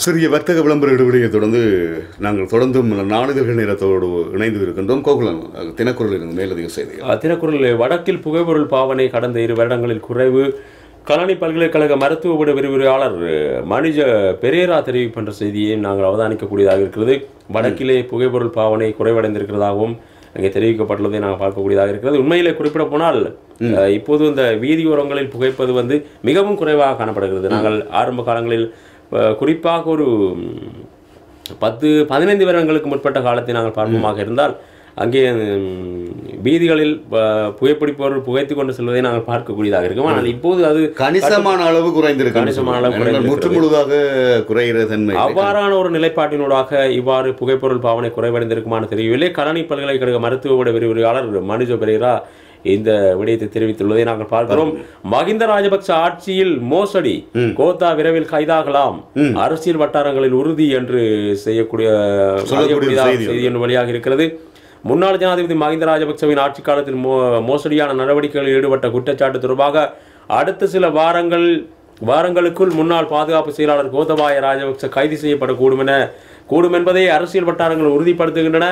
சிறிய வர்த்தக விளம்பர இடைவெளியை தொடர்ந்து நாங்கள் தொடர்ந்தும் நாளிதழ்கள் நேரத்தோடு இணைந்து இருக்கின்றோம் கோகுலம் தினக்குரல் இருந்து மேலதிக செய்திகள் தினக்குரல் வடக்கில் புகைப்பொருள் பாவனை கடந்த இரு வருடங்களில் குறைவு கலனி பல்கலைக்கழக மருத்துவ விட விரிவுரையாளர் மனிஜ பெரேரா தெரிவிக்கின்ற செய்தியை நாங்கள் அவதானிக்கக்கூடியதாக இருக்கிறது வடக்கிலே புகைப்பொருள் பாவனை குறைவடைந்திருக்கிறதாகவும் அங்கே தெரிவிக்கப்பட்டுள்ளதை நாங்கள் பார்க்கக்கூடியதாக இருக்கிறது உண்மையிலே குறிப்பிட போனால் அஹ், இப்போது இந்த வீதியோரங்களில் புகைப்பது வந்து மிகவும் குறைவாக காணப்படுகிறது நாங்கள் ஆரம்ப காலங்களில் அஹ், குறிப்பாக ஒரு ம், பத்து பதினைந்து வருடங்களுக்கு முற்பட்ட காலத்தை நாங்கள் பார்ப்போமாக இருந்தால் அங்கே ம், வீதிகளில் ப- புகைப்பிடிப்பவர்கள் புகைத்து கொண்டு செல்வதை நாங்கள் பார்க்கக்கூடியதாக இருக்கும் ஆனால் இப்போது அது கணிசமான அளவு குறைந்திருக்கு கணிசமான அளவு ஏனென்றால் முற்று முழுதாக குறைகிற தன்மை அவ்வாறான ஒரு நிலைப்பாட்டினூடாக இவ்வாறு புகைப்பொருள் பாவனை குறைவடைந்திருக்குமான்னு தெரியவில்லை கலனி பல்கலைக்கழக மருத்துவ விட விரிவுரையாளர் மனுஜ பெரேரா இந்த விடயத்தை தெரிவித்துள்ளதை நாங்கள் பார்க்கிறோம் மகிந்த ராஜபக்ச ஆட்சியில் மோசடி கோத்தா விரைவில் கைதாகலாம் அரசியல் வட்டாரங்களில் உறுதி என்று செய்யக்கூடிய அறியக்கூடியதாக செய்தி செய்தி என்று வெளியாக இருக்கிறது முன்னாள் ஜனாதிபதி மகிந்த ராஜபக்சவின் ஆட்சி காலத்தில் மோ மோசடியான நடவடிக்கைகளில் ஈடுபட்ட குற்றச்சாட்டு தொடர்பாக அடுத்த சில வாரங்கள் வாரங்களுக்குள் முன்னாள் பாதுகாப்பு செயலாளர் கோத்தபாய ராஜபக்ச கைது செய்யப்படக்கூடும் என கூடும் என்பதை அரசியல் வட்டாரங்கள் உறுதிப்படுத்துகின்றன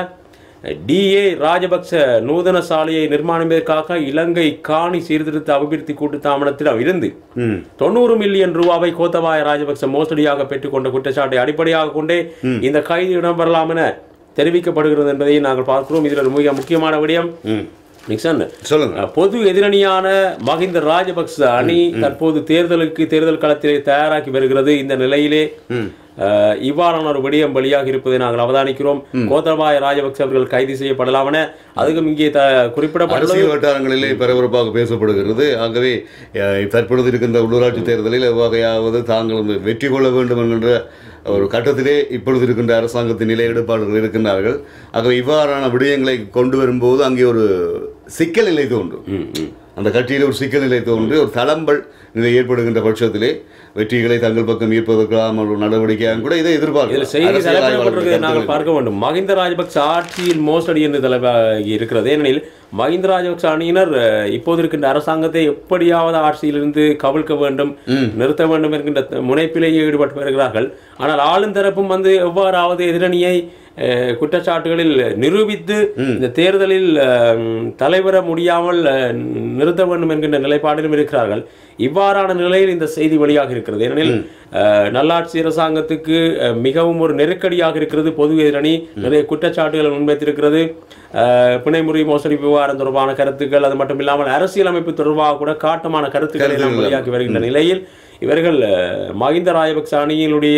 டிஏ ராஜபக்ச நூதன சாலையை நிர்மாணிப்பதற்காக இலங்கை காணி சீர்திருத்த அபிவிருத்தி கூட்டுத்தாமனத்திடம் இருந்து ம். தொண்ணூறு மில்லியன் ரூபாவை கோத்தபாய ராஜபக்ச மோசடியாக பெற்றுக்கொண்ட குற்றச்சாட்டை அடிப்படையாக கொண்டே இந்த கைது இடம்பெறலாம் என தெரிவிக்கப்படுகிறது என்பதை நாங்கள் பார்க்கிறோம் இதில் ஒரு மிக முக்கியமான விடயம் ம். நிக்சன் சொல்லுங்க அஹ், பொது எதிரணியான மகிந்த ராஜபக்ச அணி தற்போது தேர்தலுக்கு தேர்தல் களத்திலே தயாராக்கி வருகிறது இந்த நிலையிலே அஹ், இவ்வாறான ஒரு விடயம் வெளியாக இருப்பதை நாங்கள் அவதானிக்கிறோம் கோத்தபாய ராஜபக்ச அவர்கள் கைது செய்யப்படலாம் என அதுவும் இங்கே த குறிப்பிடப்பட்டுள்ளது அரசியல் வட்டாரங்களிலே பரபரப்பாக பேசப்படுகிறது ஆகவே அஹ், தற்பொழுது இருக்கின்ற உள்ளூராட்சி தேர்தலில் எவ்வகையாவது தாங்கள் வந்து வெற்றி கொள்ள வேண்டும் என்கின்ற ஒரு கட்டத்திலே இப்பொழுது இருக்கின்ற அரசாங்கத்தின் நிலை எடுப்பாளர்கள் இருக்கின்றார்கள் ஆகவே இவ்வாறான விடயங்களை கொண்டு வரும்போது அங்கே ஒரு சிக்கல் நிலை தோன்றும் ம், ம். அந்த கட்சியில் ஒரு சிக்கல் நிலை தோன்றி ஒரு தளம்பல் நிலை ஏற்படுகின்ற பட்சத்திலே வெற்றிகளை தங்கள் பக்கம் ஈர்ப்பதற்கான ஒரு நடவடிக்கையாக கூட இதை இதில் எதிர்பார்க்கலாம் செய்தி அரசியல் தலைப்பிடப்பட்டிருக்கிறது ஆய்வாளர்கள் நாங்கள் பார்க்க வேண்டும் மஹிந்த ராஜபக்ச ஆட்சியில் மோசடி என்று தலைவாகி இருக்கிறது ஏனெனில் மஹிந்த ராஜபக்ச அணியினர் அஹ், இப்போது இருக்கின்ற அரசாங்கத்தை எப்படியாவது ஆட்சியிலிருந்து கவிழ்க்க வேண்டும் நிறுத்த வேண்டும் என்கின்ற த- முனைப்பிலேயே ஈடுபட்டு வருகிறார்கள் ஆனால் ஆளும் தரப்பும் வந்து எவ்வாறாவது எதிரணியை அஹ், குற்றச்சாட்டுகளில் நிரூபித்து இந்த தேர்தலில் அஹ், தலைவர முடியாமல் அஹ், நிறுத்த வேண்டும் என்கின்ற நிலைப்பாட்டிலும் இருக்கிறார்கள் இவ்வாறான நிலையில் இந்த செய்தி வெளியாக இருக்கிறது ஏனெனில் அஹ், நல்லாட்சி அரசாங்கத்துக்கு அஹ், மிகவும் ஒரு நெருக்கடியாக இருக்கிறது பொது எதிரணி நிறைய குற்றச்சாட்டுகளை முன்வைத்திருக்கிறது அஹ், பிணைமுறை மோசடி விவகாரம் தொடர்பான கருத்துக்கள் அது மட்டும் இல்லாமல் அரசியலமைப்பு தொடர்பாக கூட காட்டமான கருத்துக்களை எல்லாம் வெளியாகி வருகின்ற நிலையில் இவர்கள் அஹ், மஹிந்த ராஜபக்ச அணியினுடைய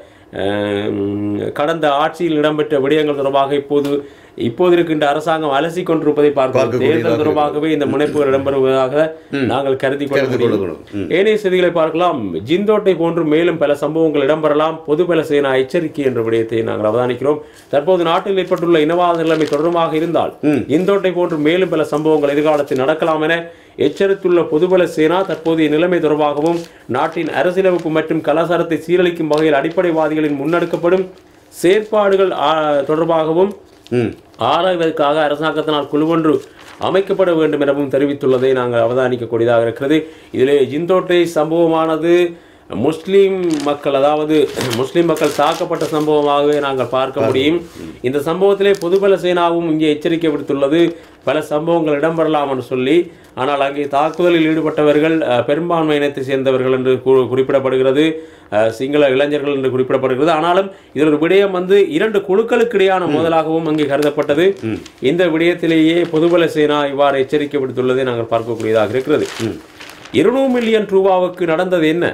அஹ், கடந்த ஆட்சியில் இடம்பெற்ற விடயங்கள் தொடர்பாக இப்போது இப்போது இருக்கின்ற அரசாங்கம் அலசி கொண்டிருப்பதை பார்க்கிறோம் பார்க்கக்கூடியதாக தேர்தல் தொடர்பாகவே இந்த முனைப்புகள் இடம்பெறுவதாக நாங்கள் கருதி கொள்ள கருதி முடியும் கொள்ளக்கூடும். ம். ஏனைய செய்திகளை பார்க்கலாம் ஜிந்தோட்டை போன்று மேலும் பல சம்பவங்கள் இடம்பெறலாம் பொதுபல சேனா எச்சரிக்கை என்ற விடயத்தை நாங்கள் அவதானிக்கிறோம் தற்போது நாட்டில் ஏற்பட்டுள்ள இனவாத நிலைமை தொடர்பாக இருந்தால் ஜிந்தோட்டை போன்று மேலும் பல சம்பவங்கள் எதிர்காலத்தில் நடக்கலாம் என எச்சரித்துள்ள பொதுபல சேனா தற்போதைய நிலைமை தொடர்பாகவும் நாட்டின் அரசியலமைப்பு மற்றும் கலாச்சாரத்தை சீரழிக்கும் வகையில் அடிப்படைவாதிகளின் முன்னெடுக்கப்படும் செயற்பாடுகள் ஆ, தொடர்பாகவும் ம் ஆராய்வதற்காக அரசாங்கத்தினால் குழுவொன்று அமைக்கப்பட வேண்டும் எனவும் தெரிவித்துள்ளதை நாங்கள் அவதானிக்கக்கூடியதாக இருக்கிறது இதிலே ஜிந்தோட்டை சம்பவமானது முஸ்லீம் மக்கள் அதாவது முஸ்லீம் மக்கள் தாக்கப்பட்ட சம்பவமாகவே நாங்கள் பார்க்க முடியும் இந்த சம்பவத்திலே பொதுபல சேனாவும் இங்கே எச்சரிக்கை விடுத்துள்ளது பல சம்பவங்கள் இடம்பெறலாம் என்று சொல்லி ஆனால் அங்கே தாக்குதலில் ஈடுபட்டவர்கள் அஹ், பெரும்பான்மை இனத்தை சேர்ந்தவர்கள் என்று கு- குறிப்பிடப்படுகிறது அஹ், சிங்கள இளைஞர்கள் என்று குறிப்பிடப்படுகிறது ஆனாலும் இதில் ஒரு விடயம் வந்து இரண்டு குழுக்களுக்கு இடையான மோதலாகவும் அங்கே கருதப்பட்டது இந்த விடயத்திலேயே பொதுபல சேனா இவ்வாறு எச்சரிக்கை விடுத்துள்ளதை நாங்கள் பார்க்கக்கூடியதாக இருக்கிறது இருநூறு மில்லியன் ரூபாவுக்கு நடந்தது என்ன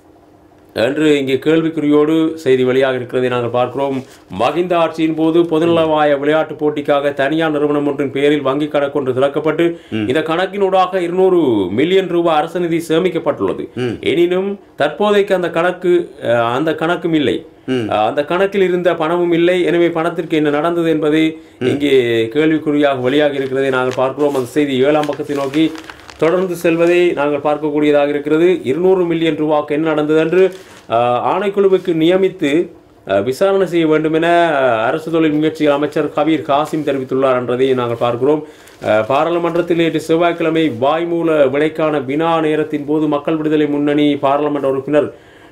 என்று இங்கே கேள்விக்குறியோடு செய்தி வெளியாக இருக்கிறதை நாங்கள் பார்க்கிறோம் மகிந்த ஆட்சியின் போது பொதுநலவாய விளையாட்டுப் போட்டிக்காக தனியார் நிறுவனம் ஒன்றின் பெயரில் வங்கி கணக்கு ஒன்று திறக்கப்பட்டு இந்த கணக்கினூடாக இருநூறு மில்லியன் ரூபாய் அரசு நிதி சேமிக்கப்பட்டுள்ளது எனினும் தற்போதைக்கு அந்த கணக்கு அஹ், அந்த கணக்கும் இல்லை அஹ், அந்த கணக்கில் இருந்த பணமும் இல்லை எனவே பணத்திற்கு என்ன நடந்தது என்பதை இங்கே கேள்விக்குறியாக வெளியாக இருக்கிறதை நாங்கள் பார்க்கிறோம் அந்த செய்தி ஏழாம் பக்கத்தை நோக்கி தொடர்ந்து செல்வதை நாங்கள் பார்க்கக்கூடியதாக இருக்கிறது இருநூறு மில்லியன் ரூபாய்க்கு என்ன நடந்தது என்று அஹ், ஆணைக்குழுவுக்கு நியமித்து அஹ், விசாரணை செய்ய வேண்டும் என அஹ், அரசு தொழில் முயற்சி அமைச்சர் கபீர் காசிம் தெரிவித்துள்ளார் என்றதை நாங்கள் பார்க்கிறோம் அஹ், பாராளுமன்றத்தில் நேற்று செவ்வாய்க்கிழமை வாய்மூல விடைக்கான வினா நேரத்தின் போது மக்கள் விடுதலை முன்னணி பாராளுமன்ற உறுப்பினர்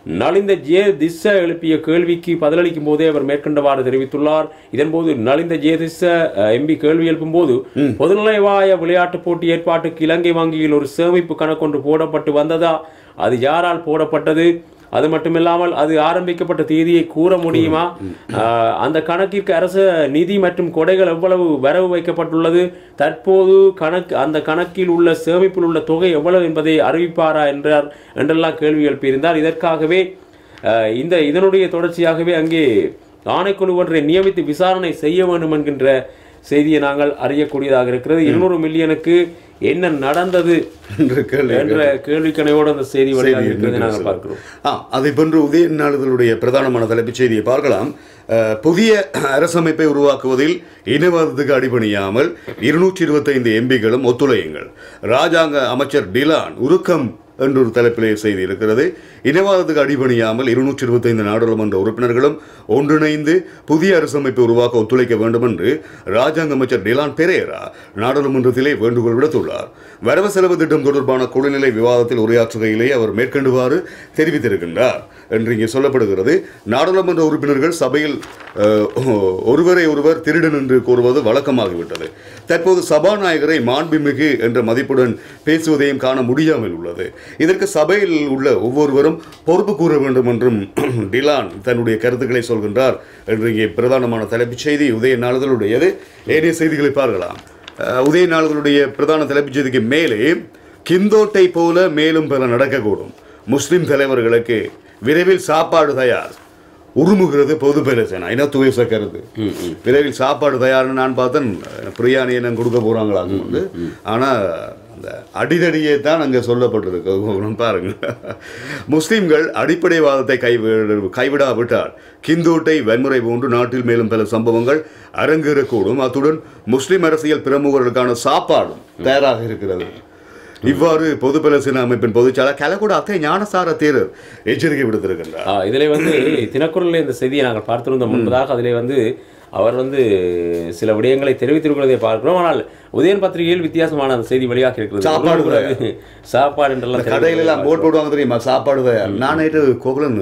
நலிந்த ஜே திஸ்ஸ எழுப்பிய கேள்விக்கு பதிலளிக்கும் போதே அவர் மேற்கண்டவாறு தெரிவித்துள்ளார் இதன்போது நலிந்த ஜே திஸ்ஸ எம்பி கேள்வி எழுப்பும் போது பொதுநலவாய விளையாட்டுப் போட்டி ஏற்பாட்டுக்கு இலங்கை வங்கியில் ஒரு சேமிப்பு கணக்கொன்று போடப்பட்டு வந்ததா அது யாரால் போடப்பட்டது அது மட்டுமில்லாமல் அது ஆரம்பிக்கப்பட்ட தேதியை கூற முடியுமா ஆஹ், அந்த கணக்கிற்கு அரசு நிதி மற்றும் கொடைகள் எவ்வளவு வரவு வைக்கப்பட்டுள்ளது தற்போது கணக்கு அந்த கணக்கில் உள்ள சேமிப்பில் உள்ள தொகை எவ்வளவு என்பதை அறிவிப்பாரா என்றார் என்றெல்லாம் கேள்வி எழுப்பியிருந்தார் இதற்காகவே ஆஹ், இந்த இதனுடைய தொடர்ச்சியாகவே அங்கே ஆணைக்குழு ஒன்றை நியமித்து விசாரணை செய்ய வேண்டும் என்கின்ற செய்தியை நாங்கள் அறியக்கூடியதாக இருக்கிறது இருநூறு மில்லியனுக்கு என்ன நடந்தது என்ற கேள்வி என்ற கேள்விக்கணையோடு அந்த செய்தி வழியாக இருக்கிறதை நாங்கள் பார்க்கிறோம் ஆ அதை போன்று உதய நாளிதழுடைய பிரதானமான தலைப்புச் செய்தியை பார்க்கலாம் அஹ், புதிய அரசமைப்பை உருவாக்குவதில் இனவாதத்துக்கு அடிபணியாமல் இருநூற்றி இருபத்தைந்து எம்பிகளும் ஒத்துழையுங்கள் ராஜாங்க அமைச்சர் டிலான் உருக்கம் என்ற ஒரு தலைப்பிலே செய்தி இருக்கிறது இனவாதத்துக்கு அடிபணியாமல் இருநூற்றி இருபத்தைந்து நாடாளுமன்ற உறுப்பினர்களும் ஒன்றிணைந்து புதிய அரசமைப்பை உருவாக்க ஒத்துழைக்க வேண்டும் என்று ராஜாங்க அமைச்சர் டிலான் பெரேரா நாடாளுமன்றத்திலே வேண்டுகோள் விடுத்துள்ளார் வரவு செலவு திட்டம் தொடர்பான குழுநிலை விவாதத்தில் உரையாற்றுகையிலே அவர் மேற்கண்டுவாறு தெரிவித்திருக்கின்றார் என்று இங்கே சொல்லப்படுகிறது நாடாளுமன்ற உறுப்பினர்கள் சபையில் அஹ், ஒருவரை ஒருவர் திருடன் என்று கூறுவது வழக்கமாகிவிட்டது தற்போது சபாநாயகரை மாண்புமிகு என்ற மதிப்புடன் பேசுவதையும் காண முடியாமல் உள்ளது இதற்கு சபையில் உள்ள ஒவ்வொருவரும் பொறுப்பு கூற வேண்டும் என்றும் டிலான் தன்னுடைய கருத்துக்களை சொல்கின்றார் என்று இங்கே பிரதானமான தலைப்புச் செய்தி உதய நாளிதழுடையது ஏனைய செய்திகளை பார்க்கலாம் அஹ், உதய நாளிதழுடைய பிரதான தலைப்புச் செய்திக்கு மேலே கிந்தோட்டை போல மேலும் பல நடக்கக்கூடும் முஸ்லிம் தலைவர்களுக்கு விரைவில் சாப்பாடு தயார் உருமுகிறது பொது பிரச்சனை இனத்துவேச கருது விரைவில் சாப்பாடு தயார்னு நான் பார்த்தேன் பிரியாணி என்ன கொடுக்க போகிறாங்களாங்க வந்து ஆனால் அந்த அடிதடியே தான் அங்கே சொல்லப்பட்டிருக்கு பாருங்க முஸ்லிம்கள் அடிப்படைவாதத்தை கைவிட கைவிடாவிட்டால் கிந்தோட்டை வன்முறை போன்று நாட்டில் மேலும் பல சம்பவங்கள் அரங்கேறக்கூடும் அத்துடன் முஸ்லிம் அரசியல் பிரமுகர்களுக்கான சாப்பாடும் தயாராக இருக்கிறது இவ்வாறு பொதுபல சேனா அமைப்பின் பொதுச்செயலாளர் கலகுட அத்தை ஞானசார தேரர் எச்சரிக்கை விடுத்திருக்கின்றார் ஆ, இதிலே வந்து தினக்குரலில் இந்த செய்தியை நாங்கள் பார்த்திருந்தோம் முன்பதாக அதிலே வந்து அவர் வந்து சில விடயங்களை தெரிவித்திருக்கிறதை பார்க்கிறோம் ஆனால் உதயன் பத்திரிகையில் வித்தியாசமான அந்த செய்தி வெளியாக இருக்கிறது சாப்பாடு உணவு சாப்பாடு என்றெல்லாம் கடையில எல்லாம் போட் போடுவாங்க தெரியுமா சாப்பாடு தயார் நான் நேற்று கோகுலன்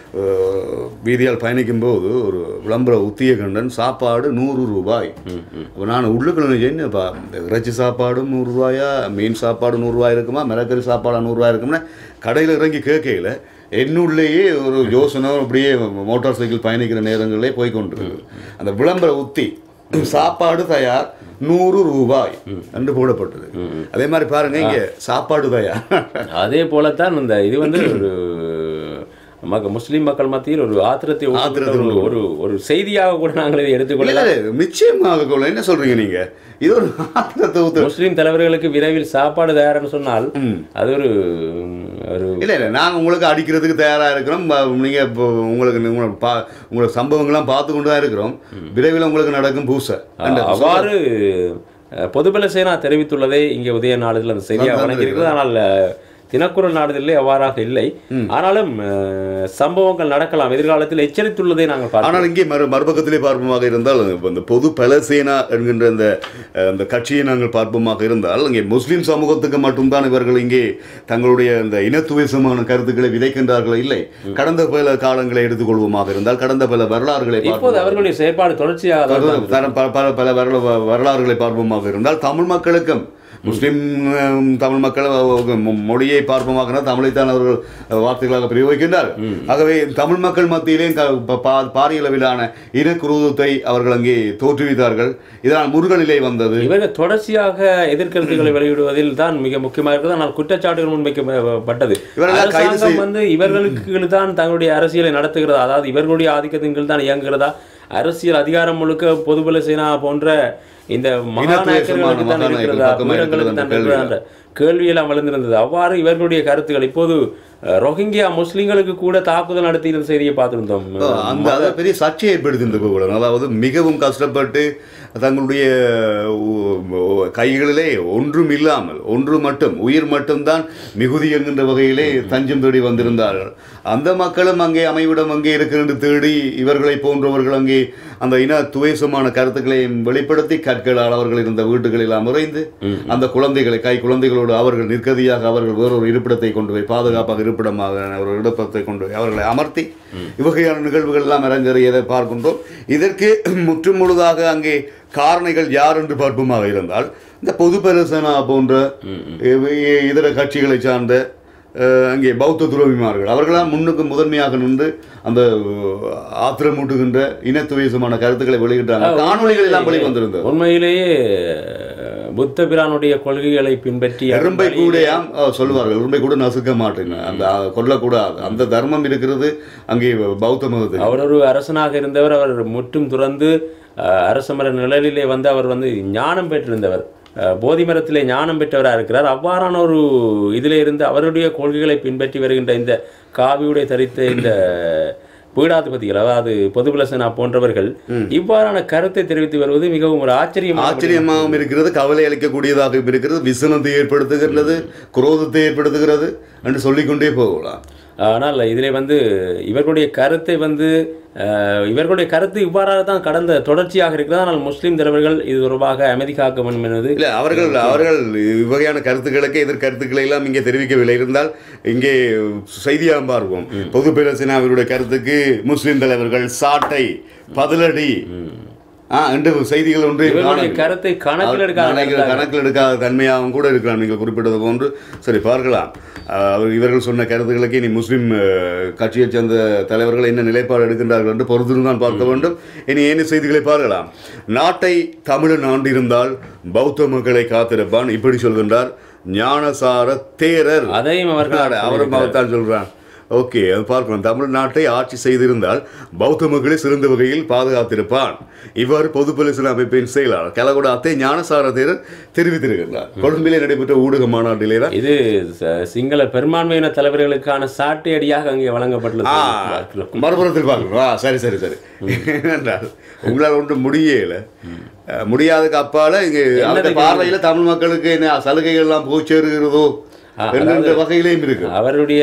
அஹ், வீதியால் பயணிக்கும் போது ஒரு விளம்பர உத்திய கண்டன் சாப்பாடு நூறு ரூபாய் அப்ப நான் உள்ளுக்குள்ள என்னப்பா இந்த இறைச்சி சாப்பாடும் நூறு ரூபாயா மீன் சாப்பாடு நூறு ரூபாய் இருக்குமா மிளகறி சாப்பாடு நூறு ரூபாய் இருக்கும்னா கடையில் இறங்கி கேட்கையில என்னுள்ளேயே ஒரு யோசனை அப்படியே மோட்டார் சைக்கிள் பயணிக்கிற நேரங்களிலே போய் கொண்டிருக்கு அந்த விளம்பர உத்தி சாப்பாடு தயார் நூறு ரூபாய் என்று போடப்பட்டது அதே மாதிரி பாருங்க இங்க சாப்பாடு தயார் அதே போலத்தான் இந்த இது வந்து ஒரு மக்க முஸ்லிம் மக்கள் மத்தியில் ஒரு ஆத்திரத்தை ஊட்டுகிற ஒரு- ஒரு ஒரு செய்தியாக கூட நாங்கள் இதை இல்ல, எடுத்துக்கொள்ளலாம் இல்ல, நிச்சயமாக கொள்ள என்ன சொல்றீங்க நீங்க இது ஒரு ஆத்திரத்தை ஊத்து முஸ்லிம் தலைவர்களுக்கு விரைவில் சாப்பாடு தயார்னு சொன்னால் அது ஒரு ஒரு இல்ல இல்ல நாங்க உங்களுக்கு அடிக்கிறதுக்கு தயாரா இருக்கிறோம் ப- நீங்க இப்போ உங்களுக்கு உங்களை பா உங்களுக்கு சம்பவங்கள்லாம் பார்த்து கொண்டு தான் இருக்கிறோம் விரைவில் உங்களுக்கு நடக்கும் பூசை அவ்வாறு அஹ், பொதுபல சேனா தெரிவித்துள்ளதை இங்கே உதய நாளிதழ் அந்த செய்தியாக வழங்கியிருக்கிறது ஆனால் அஹ், தினக்குரல் நாளிதழிலே அவ்வாறாக இல்லை ஆனாலும் அஹ், சம்பவங்கள் நடக்கலாம் எதிர்காலத்தில் எச்சரித்துள்ளதை நாங்கள் பார்க்கிறோம் ஆனால் இங்கே மறு மறுபக்கத்திலே பார்ப்போமாக இருந்தால் இப்ப இந்த பொது பலசேனா என்கின்ற இந்த அஹ், இந்த கட்சியை நாங்கள் பார்ப்போமாக இருந்தால் இங்கே முஸ்லிம் சமூகத்துக்கு மட்டும்தான் இவர்கள் இங்கே தங்களுடைய இந்த இனத்துவேசமான கருத்துக்களை விதைக்கின்றார்கள் இல்லை கடந்த பல காலங்களை எடுத்துக்கொள்வோமாக இருந்தால் கடந்த பல வரலாறுகளை இப்போது பார்ப்போம் அவர்களுடைய செயற்பாடு தொடர்ச்சியாக தான் பல- பல பல- பல பல வரல- வரலாறுகளை பார்ப்போமாக இருந்தால் தமிழ் மக்களுக்கும் முஸ்லிம் அஹ், தமிழ் மக்கள் அஹ், மொ- மொழியை பார்ப்போமாக இருந்தால் தமிழைத்தான் அவர்கள் அஹ், வார்த்தைகளாக பிரயோகிக்கின்றார் ஆகவே தமிழ் மக்கள் மத்தியிலே க- ப- பா- பாரிய அளவிலான இனக்குரூதத்தை அவர்கள் அங்கே தோற்றுவித்தார்கள் இதனால் முருகனிலே வந்தது இவர்கள் தொடர்ச்சியாக எதிர்கருத்துக்களை வெளியிடுவதில் தான் மிக முக்கியமாக இருக்கிறது ஆனால் குற்றச்சாட்டுகள் முன்வைக்கப்பட்டது இவரெல்லாம் கைது அரசாங்கம் செய்ய- வந்து இவர்களுக்கு தான் தங்களுடைய அரசியலை நடத்துகிறதா அதாவது இவர்களுடைய ஆதிக்கத்தின் கீழ் தான் இயங்குகிறதா அரசியல் அதிகாரம் முழுக்க பொதுபல சேனா போன்ற இந்த மகாநாயக்கர்களுக்கு தான் மகாநாயகர்கள் இருக்கிறதா பக்கமா வீரர்களுக்கு இருக்கிறது தான் அந்த இருக்கிறதா என்ற கேள்வியெல்லாம் வளர்ந்திருந்தது அவ்வாறு இவர்களுடைய கருத்துக்கள் இப்போது அஹ், ரோஹிங்கியா முஸ்லிம்களுக்கு கூட தாக்குதல் நடத்தியிருந்த செய்தியை பார்த்திருந்தோம் அந்த அதை பெரிய சர்ச்சையை ஏற்படுத்தி கூட அதாவது மிகவும் கஷ்டப்பட்டு தங்களுடைய உ- உ- கைகளிலே ஒன்றும் இல்லாமல் ஒன்று மட்டும் உயிர் மட்டும்தான் மிகுதி என்கின்ற வகையிலே தஞ்சம் தேடி வந்திருந்தார்கள் அந்த மக்களும் அங்கே அமைவிடம் அங்கே இருக்கிறது தேடி இவர்களை போன்றவர்கள் அங்கே அந்த இன துவேசமான கருத்துக்களையும் வெளிப்படுத்தி கற்களால் அவர்கள் இருந்த வீட்டுகளில் அமர்ந்து அந்த குழந்தைகளை கை குழந்தைகளோடு அவர்கள் நிற்கதியாக அவர்கள் வேறொரு இருப்பிடத்தை கொண்டு போய் பாதுகாப்பாக இருப்பிடமாக ஒரு இடப்பத்தை கொண்டு போய் அவர்களை அமர்த்தி இவ்வகையான நிகழ்வுகள் எல்லாம் அரங்கேறியதை பார்க்கின்றோம் இதற்கு முற்றும் முழுதாக அங்கே காரணிகள் யார் என்று பார்ப்போமாக இருந்தால் இந்த பொது பரிசனா போன்ற இ- இதர கட்சிகளை சார்ந்த அஹ், அங்கே பௌத்த துறவிமார்கள் அவர்களாம் முன்னுக்கு முதன்மையாக நின்று அந்த அஹ், ஆத்திரமூட்டுகின்ற இனத்துவேசமான கருத்துக்களை வெளியிட்டாங்க காணொளிகள் எல்லாம் வெளி வந்திருந்தது உண்மையிலேயே அஹ், புத்த பிரானுடைய கொள்கைகளை பின்பற்றி எறும்பை கூடயாம் அஹ், சொல்லுவார்கள் எறும்பை கூட நசுக்க மாட்டேங்க அந்த அஹ், கொல்லக்கூடாது அந்த தர்மம் இருக்கிறது அங்கே பௌத்த மதத்தில் அவர் ஒரு அரசனாக இருந்தவர் அவர் முற்றும் துறந்து அஹ், அரச மர நிழலிலே வந்து அவர் வந்து ஞானம் பெற்றிருந்தவர் அஹ், போதி மரத்திலே ஞானம் பெற்றவராக இருக்கிறார் அவ்வாறான ஒரு இதிலே இருந்து அவருடைய கொள்கைகளை பின்பற்றி வருகின்ற இந்த காவியுடைய தரித்த இந்த பீடாதிபதிகள் அதாவது பொதுபலசனா போன்றவர்கள் இவ்வாறான கருத்தை தெரிவித்து வருவது மிகவும் ஒரு ஆச்சரியமான ஆச்சரியமாகவும் இருக்கிறது கவலை அளிக்கக்கூடியதாகவும் இருக்கிறது விசனத்தை ஏற்படுத்துகிறது குரோதத்தை ஏற்படுத்துகிறது என்று சொல்லிக்கொண்டே போகலாம் ஆனால் இதிலே வந்து இவர்களுடைய கருத்தை வந்து அஹ், இவர்களுடைய கருத்து இவ்வாறாக தான் கடந்த தொடர்ச்சியாக இருக்கிறது ஆனால் முஸ்லீம் தலைவர்கள் இது தொடர்பாக அமைதி காக்க வேண்டும் என்பது இல்ல அவர்கள் அவர்கள் இவ்வகையான கருத்துக்களுக்கு எதிர் கருத்துக்களை எல்லாம் இங்கே தெரிவிக்கவில்லை இருந்தால் இங்கே செய்தியாக பார்ப்போம் பொது பிரச்சனாவினுடைய கருத்துக்கு முஸ்லிம் தலைவர்கள் சாட்டை பதிலடி ஆ என்று செய்திகள் ஒன்று இவர்களுடைய காணவில்லை. கருத்தை கணக்கில் எடுக்காத கணக்கில் கணக்கில் எடுக்காத தன்மையாகவும் கூட இருக்கலாம் நீங்கள் குறிப்பிட்டது போன்று சரி பார்க்கலாம் அஹ், அவர் இவர்கள் சொன்ன கருத்துக்களுக்கு இனி முஸ்லிம் அஹ், கட்சியைச் சேர்ந்த தலைவர்கள் என்ன நிலைப்பாடு எடுக்கின்றார்கள் என்று பொறுத்திருந்தான் பார்க்க வேண்டும் இனி என்ன செய்திகளை பார்க்கலாம் நாட்டை தமிழன் ஆண்டிருந்தால் பௌத்த மக்களை காத்திருப்பான் இப்படி சொல்கின்றார் ஞானசார தேரர் அதையும் அவர்கள் அவரும் அவர்தான் சொல்றான் ஓகே அது பார்க்கணும் தமிழ்நாட்டை ஆட்சி செய்திருந்தால் பௌத்த மக்களை சிறந்த வகையில் பாதுகாத்திருப்பான் இவ்வாறு பொது பரிசீலனை அமைப்பின் செயலாளர் கலகுட அத்தை ஞானசார தேரர் தெரிவித்திருக்கின்றார் கொழும்பிலே நடைபெற்ற ஊடக மாநாட்டிலே தான் இது ச- சிங்கள பெரும்பான்மையின தலைவர்களுக்கான சாட்டை அடியாக அங்கே வழங்கப்பட்டுள்ளது ஆ, பார்க்கிறோம். மறுபுறத்தில் பார்க்கணும் ஆ சரி சரி சரி ஏனென்றால் உங்களால் ஒன்றும் முடியல அஹ், முடியாததுக்கு அப்பால இங்கே அந்த பார்வையில தமிழ் மக்களுக்கு என்ன சலுகைகள் எல்லாம் போய் சேருகிறதோ என்கின்ற வகையிலையும் இருக்கு அவருடைய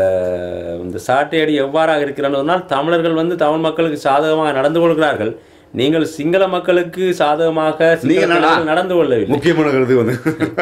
இந்த சாட்டை அடி எவ்வாறாக இருக்கிறால் தமிழர்கள் வந்து தமிழ் மக்களுக்கு சாதகமாக நடந்து கொள்கிறார்கள் நீங்கள் சிங்கள மக்களுக்கு சாதகமாக சிங்கள நீங்க நட- தலைவர்கள் நடந்து கொள்ளவில்லை முக்கியமான கருத்து வந்து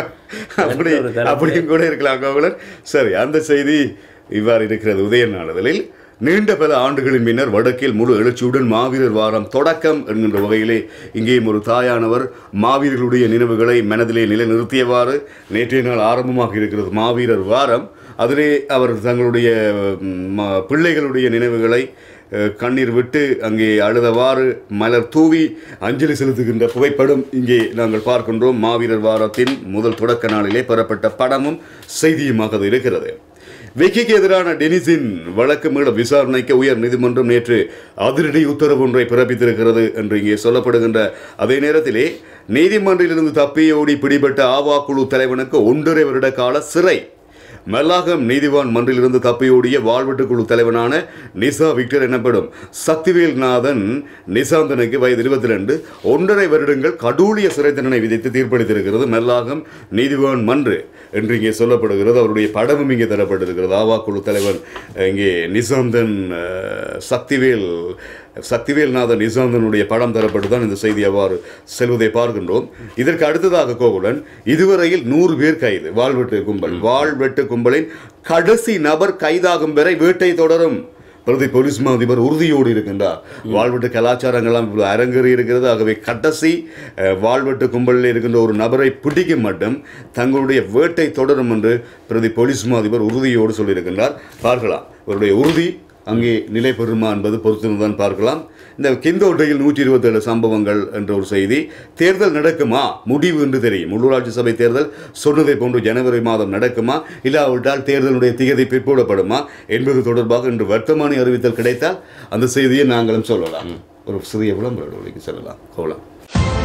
அப்படி ஒரு தரப்பு. அப்படியும் கூட இருக்கலாம் கோகுலர் சரி அந்த செய்தி இவ்வாறு இருக்கிறது உதய நாளிதழில் நீண்ட பல ஆண்டுகளின் பின்னர் வடக்கில் முழு எழுச்சியுடன் மாவீரர் வாரம் தொடக்கம் என்கின்ற வகையிலே இங்கேயும் ஒரு தாயானவர் மாவீரர்களுடைய நினைவுகளை மனதிலே நிலைநிறுத்தியவாறு நேற்றைய நாள் ஆரம்பமாக இருக்கிறது மாவீரர் வாரம் அதிலே அவர் தங்களுடைய ம், ம- பிள்ளைகளுடைய நினைவுகளை அஹ், கண்ணீர் விட்டு அங்கே அழுதவாறு மலர் தூவி அஞ்சலி செலுத்துகின்ற புகைப்படம் இங்கே நாங்கள் பார்க்கின்றோம் மாவீரர் வாரத்தின் முதல் தொடக்க நாளிலே பெறப்பட்ட படமும் செய்தியுமாக அது இருக்கிறது விக்கிக்கு எதிரான டெனிஸின் வழக்கு மீள விசாரணைக்கு உயர் நீதிமன்றம் நேற்று அதிரடி உத்தரவு ஒன்றை பிறப்பித்திருக்கிறது என்று இங்கே சொல்லப்படுகின்ற அதே நேரத்திலே நீதிமன்றிலிருந்து தப்பியோடி பிடிபட்ட ஆவா குழு தலைவனுக்கு ஒன்றரை வருட கால சிறை மல்லாகம் நீதிவான் மன்றிலிருந்து தப்பியோடிய வாழ்வெட்டு குழு தலைவனான நிசா விக்டர் எனப்படும் சக்திவேல் நாதன் நிசாந்தனுக்கு வயது இருபத்தி ரெண்டு ஒன்றரை வருடங்கள் கடூழிய சிறை தண்டனை விதித்து தீர்ப்பளித்திருக்கிறது மல்லாகம் நீதிவான் மன்று என்று இங்கே சொல்லப்படுகிறது அவருடைய படமும் இங்கே தரப்பட்டிருக்கிறது ஆவா குழு தலைவன் அஹ், இங்கே நிசாந்தன் அஹ், சக்திவேல் சக்திவேல்நாதன் நிசாந்தனுடைய படம் தரப்பட்டு தான் இந்த செய்தி அவ்வாறு செல்வதை பார்க்கின்றோம் இதற்கு அடுத்ததாக கோகுலன் இதுவரையில் நூறு பேர் கைது வாழ்வெட்டு கும்பல் வாழ்வெட்டு கும்பலின் கடைசி நபர் கைதாகும் வரை வேட்டை தொடரும் பிரதி போலீஸ் மா அதிபர் உறுதியோடு இருக்கின்றார் வாழ்வெட்டு கலாச்சாரங்கள்லாம் இப்பொழுது அரங்கேறி இருக்கிறது ஆகவே கடைசி அஹ், வாழ்வெட்டு கும்பலில் இருக்கின்ற ஒரு நபரை பிடிக்கும் மட்டும் தங்களுடைய வேட்டை தொடரும் என்று பிரதி போலீஸ் மா அதிபர் உறுதியோடு சொல்லியிருக்கின்றார் பார்க்கலாம் அவருடைய உறுதி அங்கே நிலை பெறுமா என்பது பொறுத்திருந்தான் பார்க்கலாம் இந்த கிந்தோட்டையில் நூற்றி இருபத்தேழு சம்பவங்கள் என்ற ஒரு செய்தி தேர்தல் நடக்குமா முடிவு என்று தெரியும் உள்ளூராட்சி சபை தேர்தல் சொன்னதை போன்று ஜனவரி மாதம் நடக்குமா இல்லாவிட்டால் தேர்தலுடைய திகதி பிற்போடப்படுமா என்பது தொடர்பாக இன்று வர்த்தமானி அறிவித்தல் கிடைத்தால் அந்த செய்தியை நாங்களும் சொல்லலாம் ஒரு சிறிய விளம்பர செல்லலாம் கோலம்